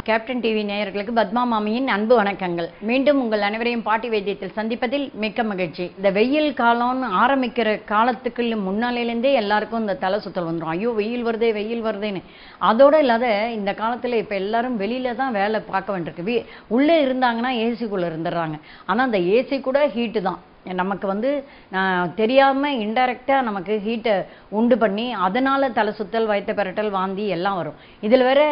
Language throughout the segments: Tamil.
கேப்டன் டிவி நேயர்களுக்கு பத்மா மாமியின் அன்பு வணக்கங்கள் மீண்டும் உங்கள் அனைவரையும் பாட்டி வைத்தியத்தில் சந்திப்பதில் மிக்க மகிழ்ச்சி இந்த வெயில் காலம்னு ஆரம்பிக்கிற காலத்துக்கு முன்னாலேருந்தே எல்லாருக்கும் இந்த தலை சுத்தல் வந்துடும் ஐயோ வெயில் வருதே வெயில் வருதேன்னு அதோட இல்லாத இந்த காலத்தில் இப்போ எல்லாரும் வெளியில தான் வேலை பார்க்க வேண்டியிருக்கு வீ உள்ளே இருந்தாங்கன்னா ஏசிக்குள்ளே இருந்துடுறாங்க ஆனால் அந்த ஏசி கூட ஹீட்டு தான் நமக்கு வந்து நான் தெரியாம இன்டைரக்டா நமக்கு ஹீட்டை உண்டு பண்ணி அதனால தலை சுத்தல் வயிற்று பெரட்டல் வாந்தி எல்லாம் வரும் இதில் வேற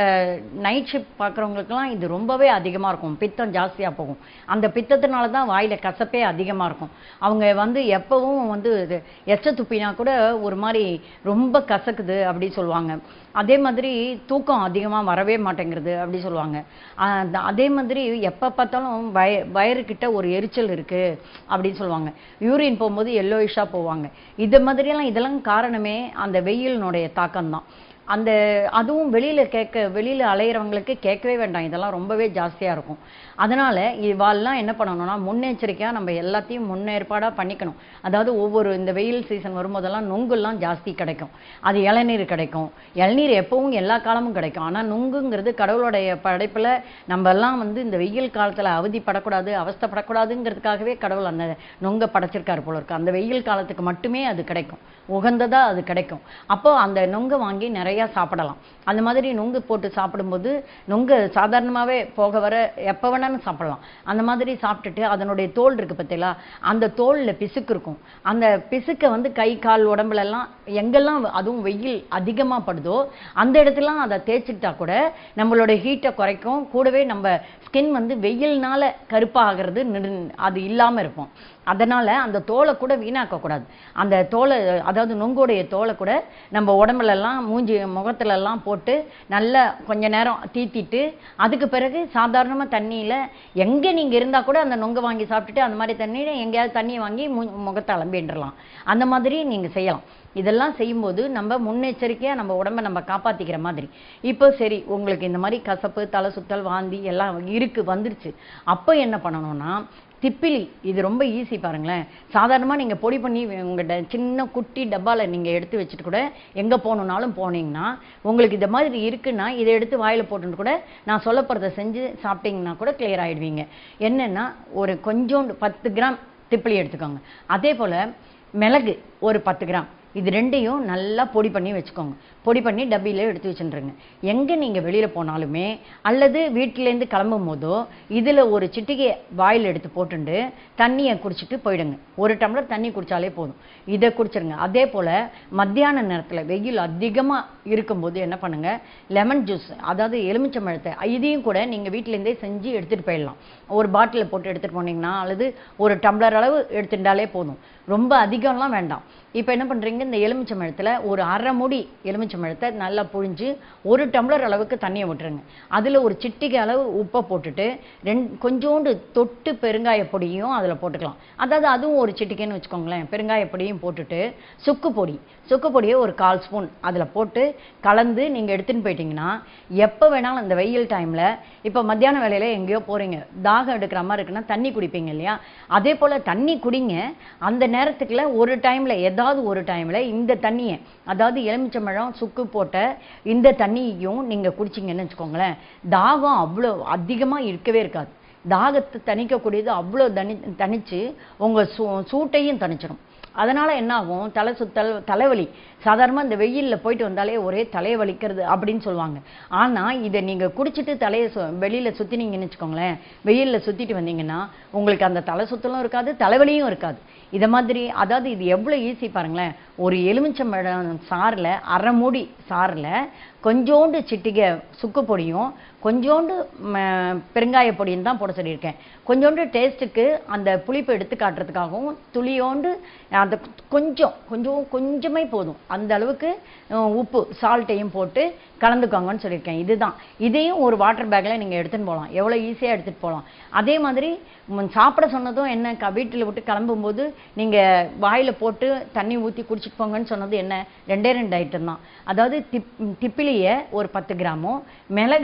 நைட் ஷிஃப்ட் பார்க்குறவங்களுக்குலாம் இது ரொம்பவே அதிகமாக இருக்கும் பித்தம் ஜாஸ்தியாக போகும் அந்த பித்தத்தினால தான் வாயில கசப்பே அதிகமாக இருக்கும் அவங்க வந்து எப்பவும் வந்து இது எச்ச துப்பினா கூட ஒரு மாதிரி ரொம்ப கசக்குது அப்படி சொல்லுவாங்க அதே மாதிரி தூக்கம் அதிகமாக வரவே மாட்டேங்கிறது அப்படி சொல்லுவாங்க ஆஹ் அந்த- அதே மாதிரி எப்போ பார்த்தாலும் வய வயறுக்கிட்ட ஒரு எரிச்சல் இருக்கு அப்படின்னு சொல்லுவாங்க யூரின் போகும்போது எல்லோயிஷாக போவாங்க இது மாதிரியெல்லாம் இதெல்லாம் காரணமே அந்த வெயிலினுடைய தாக்கம் தான் அந்த அதுவும் வெளியில கேட்க வெளியில அலையிறவங்களுக்கு கேட்கவே வேண்டாம் இதெல்லாம் ரொம்பவே ஜாஸ்தியா இருக்கும் அதனால இவாள்லாம் என்ன பண்ணணும்னா முன்னெச்சரிக்கையா நம்ம எல்லாத்தையும் முன்னேற்பாடா பண்ணிக்கணும் அதாவது ஒவ்வொரு இந்த வெயில் சீசன் வரும்போதெல்லாம் நுங்குலாம் ஜாஸ்தி கிடைக்கும் அது இளநீர் கிடைக்கும் இளநீர் எப்பவும் எல்லா காலமும் கிடைக்கும் ஆனா நுங்குங்கிறது கடவுளுடைய படைப்புல நம்ம எல்லாம் வந்து இந்த வெயில் காலத்துல அவதிப்படக்கூடாது அவஸ்தைப்படக்கூடாதுங்கிறதுக்காகவே கடவுள் அந்த நுங்க படைச்சிருக்காரு போல இருக்கு அந்த வெயில் காலத்துக்கு மட்டுமே அது கிடைக்கும் உகந்ததா அது கிடைக்கும் அப்போ அந்த நுங்கை வாங்கி நிறைய சாப்பிடலாம் அந்த மாதிரி நுங்கு போட்டு சாப்பிடும்போது நுங்கு சாதாரணமாவே போக வர எப்போ வேணாலும் சாப்பிடலாம் அந்த மாதிரி சாப்பிட்டுட்டு அதனுடைய தோல் இருக்கு பார்த்தீங்களா அந்த தோல்ல பிசுக்கு இருக்கும் அந்த பிசுக்கை வந்து கை கால் உடம்புல எல்லாம் எங்கெல்லாம் அதுவும் வெயில் அதிகமா படுதோ அந்த இடத்துலாம் அதை தேய்ச்சிட்டா கூட நம்மளோட ஹீட்டை குறைக்கும் கூடவே நம்ம ஸ்கின் வந்து வெயில்னால கருப்பாகிறது நிறு- அது இல்லாம இருக்கும் அதனால அந்த தோலை கூட வீணாக்க கூடாது அந்த தோலை அதாவது நுங்குடைய தோலை கூட நம்ம உடம்புல எல்லாம் மூஞ்சி முகத்துல எல்லாம் போட்டு நல்லா கொஞ்ச நேரம் தீத்திட்டு அதுக்கு பிறகு சாதாரணமா தண்ணியில எங்க நீங்க இருந்தா கூட அந்த நுங்க வாங்கி சாப்பிட்டுட்டு அந்த மாதிரி தண்ணியில எங்கேயாவது தண்ணி வாங்கி மூ- முகத்தை அலம்பின்றலாம் அந்த மாதிரி நீங்க செய்யலாம் இதெல்லாம் செய்யும்போது நம்ம முன்னெச்சரிக்கையா நம்ம உடம்ப நம்ம காப்பாத்திக்கிற மாதிரி இப்போ சரி உங்களுக்கு இந்த மாதிரி கசப்பு தலை சுத்தல் வாந்தி எல்லாம் இருக்கு வந்துருச்சு அப்போ என்ன பண்ணணும்னா திப்பிலி இது ரொம்ப ஈஸி பாருங்களேன் சாதாரணமா நீங்க பொடி பண்ணி உங்கள்கிட்ட சின்ன குட்டி டப்பால நீங்க எடுத்து வச்சுட்டு கூட எங்க போகணுன்னாலும் போனீங்கன்னா உங்களுக்கு இந்த மாதிரி இருக்குன்னா இதை எடுத்து வாயில போட்டுட்டு கூட நான் சொல்ல போறதை செஞ்சு சாப்பிட்டீங்கன்னா கூட கிளியர் ஆயிடுவீங்க என்னன்னா ஒரு கொஞ்சோண்டு பத்து கிராம் திப்பிலி எடுத்துக்கோங்க அதே போல மிளகு ஒரு பத்து கிராம் இது ரெண்டையும் நல்லா பொடி பண்ணி வச்சுக்கோங்க பொடி பண்ணி டப்பியில எடுத்து வச்சுருங்க எங்க நீங்க வெளியில போனாலுமே அல்லது வீட்டிலேருந்து கிளம்பும் போதோ இதுல ஒரு சிட்டிகை வாயில் எடுத்து போட்டுண்டு தண்ணியை குடிச்சிட்டு போயிடுங்க ஒரு டம்ளர் தண்ணி குடிச்சாலே போதும் இதை குடிச்சிருங்க அதே போல மத்தியான நேரத்துல வெயில் அதிகமா இருக்கும்போது என்ன பண்ணுங்க லெமன் ஜூஸ் அதாவது எலுமிச்சம்பழத்தை இதையும் கூட நீங்க வீட்ல இருந்தே செஞ்சு எடுத்துட்டு போயிடலாம் ஒரு பாட்டிலில் போட்டு எடுத்துட்டு போனீங்கன்னா அல்லது ஒரு டம்ளர் அளவு எடுத்துட்டாலே போதும் ரொம்ப அதிகம்லாம் வேண்டாம் இப்போ என்ன பண்றீங்க இந்த எலுமிச்சம்பழத்துல ஒரு அரை மூடி எலுமிச்சம்பழத்தை நல்லா புழிஞ்சு ஒரு டம்ளர் அளவுக்கு தண்ணியை விட்டுருங்க அதுல ஒரு சிட்டிகை அளவு உப்பை போட்டுட்டு ரெண்டு கொஞ்சோண்டு தொட்டு பெருங்காய பொடியும் அதுல போட்டுக்கலாம் அதாவது அதுவும் ஒரு சிட்டிகைன்னு வச்சுக்கோங்களேன் பெருங்காய பொடியும் போட்டுட்டு சுக்கு பொடி சுக்கு பொடியை ஒரு கால் ஸ்பூன் அதுல போட்டு கலந்து நீங்க எடுத்துன்னு போயிட்டீங்கன்னா எப்போ வேணாலும் இந்த வெயில் டைம்ல இப்போ மத்தியான வேலையில எங்கேயோ போறீங்க தாகம் எடுக்கிற மாதிரி இருக்குன்னா தண்ணி குடிப்பீங்க இல்லையா அதே போல தண்ணி குடிங்க அந்த நேரத்துக்குள்ள ஒரு டைம்ல ஏதாவது ஒரு டைம்ல இந்த தண்ணியை அதாவது எலுமிச்சம்பழம் சுக்கு போட்ட இந்த தண்ணியையும் நீங்க குடிச்சீங்கன்னு வச்சுக்கோங்களேன் தாகம் அவ்வளோ அதிகமா இருக்கவே இருக்காது தாகத்தை தணிக்கக்கூடியது அவ்வளோ தனி தணிச்சு உங்க சூ சூட்டையும் தணிச்சிடும் அதனால என்ன ஆகும் தலை சுத்தல் தலைவலி சாதாரணமா இந்த வெயில்ல போயிட்டு வந்தாலே ஒரே தலையை வலிக்கிறது அப்படின்னு சொல்லுவாங்க ஆனா இதை நீங்க குடிச்சிட்டு தலையை சு- வெளியில சுத்தினீங்கன்னு வச்சுக்கோங்களேன் வெயில்ல சுத்திட்டு வந்தீங்கன்னா உங்களுக்கு அந்த தலை சுத்தலும் இருக்காது தலைவலியும் இருக்காது இத மாதிரி அதாவது இது எவ்வளவு ஈஸி பாருங்களேன் ஒரு எலுமிச்சம்பழம் சாறுல அரை மூடி சாறுல கொஞ்சோண்டு சிட்டிகை சுக்கு பொடியும் கொஞ்சோண்டு ம, பெருங்காய பொடியும் தான் போட சொல்லியிருக்கேன் கொஞ்சோண்டு டேஸ்ட்டுக்கு அந்த புளிப்பு எடுத்து காட்டுறதுக்காகவும் துளியோண்டு அந்த கொஞ்சம் கொஞ்சம் கொஞ்சமே போதும் அந்த அளவுக்கு அஹ், உப்பு சால்ட்டையும் போட்டு கலந்துக்கோங்கன்னு சொல்லியிருக்கேன் இதுதான் இதையும் ஒரு வாட்டர் பேக்கில் நீங்கள் எடுத்துன்னு போகலாம் எவ்வளோ ஈஸியாக எடுத்துகிட்டு போகலாம் அதே மாதிரி ம், சாப்பிட சொன்னதும் என்ன க வீட்டில் விட்டு கிளம்பும்போது நீங்கள் வாயில் போட்டு தண்ணி ஊற்றி குடிச்சிட்டு போங்கன்னு சொன்னது என்ன ரெண்டே ரெண்டு ஐட்டம் தான் அதாவது திப் திப்பிலியை ஒரு பத்து கிராமும் மிளகை வந்து பத்து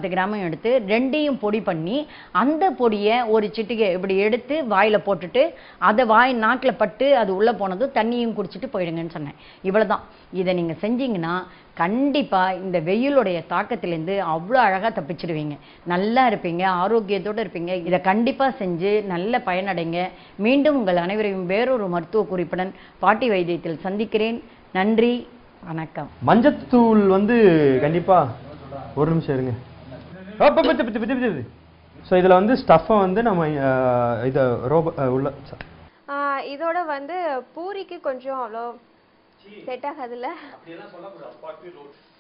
பத்து கிராமும் எடுத்து ரெண்டையும் பொடி பண்ணி அந்த பொடியை ஒரு சிட்டிகை இப்படி எடுத்து வாயில போட்டுட்டு அதை வாய் நாக்கில் பட்டு அது உள்ளே போனதும் தண்ணியும் குடிச்சிட்டு போயிடுங்கன்னு சொன்னேன் இவ்வளவுதான் இதை நீங்கள் செஞ்சீங்கன்னா கண்டிப்பாக இந்த வெயிலுடைய தாக்கத்திலேருந்து அவ்வளோ அழகாக தப்பிச்சிடுவீங்க நல்லா இருப்பீங்க ஆரோக்கியத்தோடு இருப்பீங்க இதை கண்டிப்பாக செஞ்சு நல்ல பயனடைங்க மீண்டும் உங்கள் அனைவரையும் வேறொரு மருத்துவ குறிப்புடன் பாட்டி வைத்தியத்தில் சந்திக்கிறேன் நன்றி வணக்கம் மஞ்சத்தூள் வந்து கண்டிப்பா ஒரு நிமிஷம் இருங்க ஸோ இதில் வந்து ஸ்டஃப்பை வந்து நம்ம அஹ், இதை ரோப அஹ், உள்ள ஆ, இதோட வந்து பூரிக்கு கொஞ்சம் அவ்வளோ செட் ஆகாதுல்ல